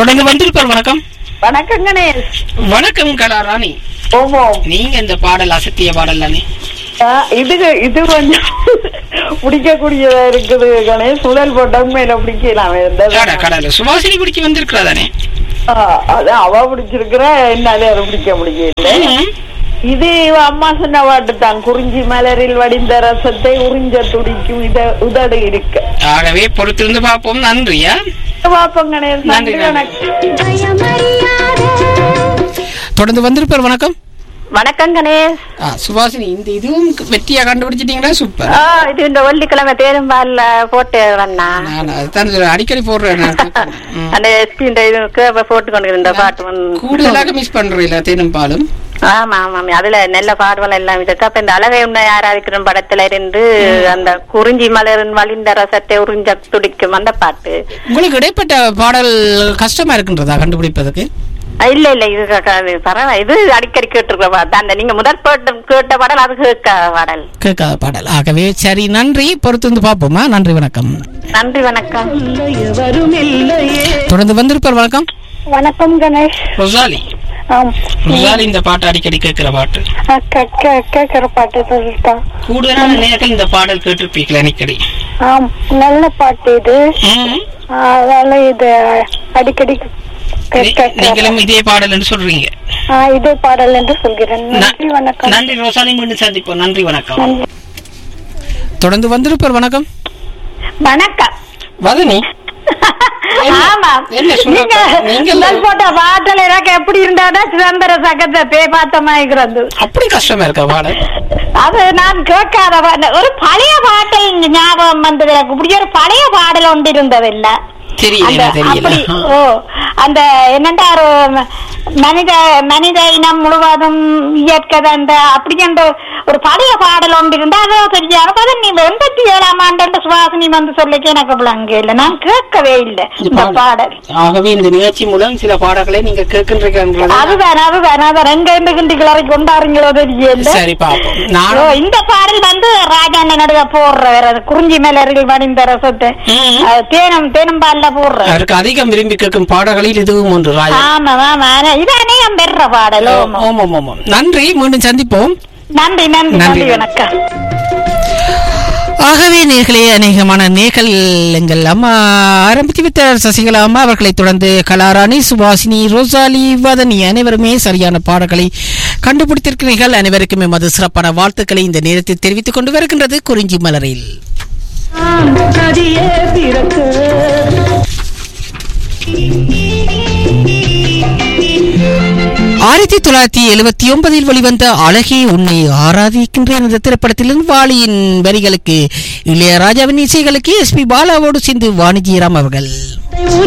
தொடர்ந்து வந்திருப்பார் வணக்கம் வணக்கம் கணேஷ் வணக்கம் கலாராணி ஓமோம் நீங்க இந்த பாடல் அசத்திய பாடல் தானே ஆ, இது இது கொஞ்சம் பிடிக்கக்கூடியதா இருக்குது கணேஷ் முதல் போட்டம் மேல பிடிக்கலாம் எந்த- கடை கடல சுபாசினி பிடிக்க வந்திருக்கிறா தானே ஆ, அது அவ பிடிச்சிருக்கிற என்னாலே அதை பிடிக்க முடியல ம். இது இவ அம்மா சொன்ன பாட்டு தான் குறிஞ்சி மலரில் வடிந்த ரசத்தை உறிஞ்ச துடிக்கும் இத உதடு இருக்க ஆகவே பொறுத்திருந்து பார்ப்போம் நன்றியா பாப்போம் கணேஷ் நன்றி, நன்றி நன்றி. வணக்கம் தொடர்ந்து வந்திருப்பார் வணக்கம் வணக்கம் கணேஷ் ஆ, சுபாசினி இந்த இதுவும் வெற்றியா கண்டுபிடிச்சிட்டீங்களா சூப்பர் ஆ, இது இந்த வெள்ளிக்கிழமை தேரும்பால்ல போட்டு அண்ணா நான் அதுதான் சொல்றேன். அடிக்கடி போடுறேன் நான் கேட்கிறேன். ம். அந்த எஸ்பி இந்த இதுக்கு அப்ப போட்டு கொண்டு இருந்த பாட்டு வந்து- கூடுதலாக மிஸ் பண்றீங்களா தேனும் பாலும் ஆமா ஆமா அதுல நல்ல பாடுகள் எல்லாம் இருக்கு அப்ப இந்த அழகை உன்னை ஆராதிக்கிற படத்துல இருந்து அந்த குறிஞ்சி மலரின் வழிந்த ரசத்தை உறிஞ்ச துடிக்கும் அந்த பாட்டு உங்களுக்கு இடைப்பட்ட பாடல் கஷ்டமா இருக்கின்றதா கண்டுபிடிப்பதற்கு அஹ் இல்ல இல்ல இது க- க- இது பரவாயில்ல இது அடிக்கடி கேட்டிருக்க பாட்டு அந்த நீங்க முதல் போட்டு கேட்ட பாடல் அது கேட்க பாடல் கேட்காத பாடல் ஆகவே சரி நன்றி பொறுத்து வந்து பார்ப்போமா நன்றி வணக்கம் நன்றி வணக்கம் தொடர்ந்து வந்திருப்பார் வணக்கம் வணக்கம் கணேஷ் ரொசாலி ஆம் ரொசாலி இந்த பாட்டு அடிக்கடி கேட்கிற பாட்டு கேட்கிற பாட்டு சொல்லிட்டா கூடுதலான நேரத்தில் இந்த பாடல் கேட்டிருப்பீங்களா அடிக்கடி ஆம் நல்ல பாட்டு இது ம். அதனால இது அடிக்கடி நீ- நீங்களும் இதே பாடல் என்று சொல்றீங்க இதே பாடல் என்று சொல்கிறேன் ந- நன்றி ரோசாலி மீண்டும் சந்திப்போம் நன்றி வணக்கம் தொடர்ந்து வந்திருப்பார் வணக்கம் வணக்கம் வதனி என்ன? ஆமா என்ன சொல்ல- நீங்க நீங்க- முதல் போட்ட பாட்டல் எனக்கு எப்படி இருந்தாடா சிதம்பர சகத்தை பே பார்த்த மாதிரி அப்படி கஷ்டமா இருக்கா பாடல் அது நான் கேட்காத பாட்டு ஒரு பழைய பாட்டல் ஞாபகம் வந்தது எனக்கு இப்படி ஒரு பழைய பாடல் ஒன்று இருந்ததில்ல தெரியல அந்த தெரியல அப்படி ஓ அந்த என்னண்டா ஒரு மனித மனித இனம் முழுவதும் இயற்கை அந்த அப்படி என்ற ஒரு பழைய பாடல் ஒன்று இருந்தா அது தெரியாது அது நீ எண்பத்தி ஏழாம் ஆண்டு சுவாசினி வந்து சொல்லிக்க எனக்கு விளங்க இல்லை நான் கேட்கவே இல்லை இந்த பாடல் ஆகவே இந்த நிகழ்ச்சி மூலம் சில பாடல்களை நீங்க கேட்கின்றீர்கள் அதுதான் அதுதான் அதான் ரெண்டு ரெண்டு கிண்டி கிளறி கொண்டாடுங்களோ தெரியல சரி பாப்போம் ஓ, நானும் இந்த பாடல் வந்து ராஜாண்ட நடுவ போடுற வேற அது குறிஞ்சி மலரில் வடிந்த ரசத்தை ம். அது தேனும் தேனும் பால்ல போடுற அவருக்கு அதிகம் விரும்பி கேட்கும் பாடல்களில் இதுவும் ஒன்று ராஜா ஆமா ஆமா ஆனா இது அநேகம் பெற பாடல் ஓம் ஓம் ஓம் ஓம். நன்றி மீண்டும் சந்திப்போம் நன்றி நன்றி நன்றி. நன்றி வணக்கம் ஆகவே நேர்களே அநேகமான நேர்கள் எங்கள் அம்மா ஆரம்பித்து விட்ட சசிகலா அம்மா அவர்களை தொடர்ந்து கலாராணி சுபாசினி ரோசாலி வதனி அனைவருமே சரியான பாடல்களை கண்டுபிடித்திருக்கிறீர்கள் அனைவருக்கும் எமது சிறப்பான வாழ்த்துக்களை இந்த நேரத்தில் தெரிவித்துக் கொண்டு வருகின்றது குறிஞ்சி மலரில் ஆயிரத்தி தொள்ளாயிரத்தி எழுபத்தி ஒன்பதில் வெளிவந்த அழகே உன்னை ஆராதிக்கின்றேன் என்ற திரைப்படத்திலிருந்து வாலியின் வரிகளுக்கு இளையராஜாவின் இசைகளுக்கு எஸ் பி பாலாவோடு சேர்ந்து வாணிஜிராம் அவர்கள்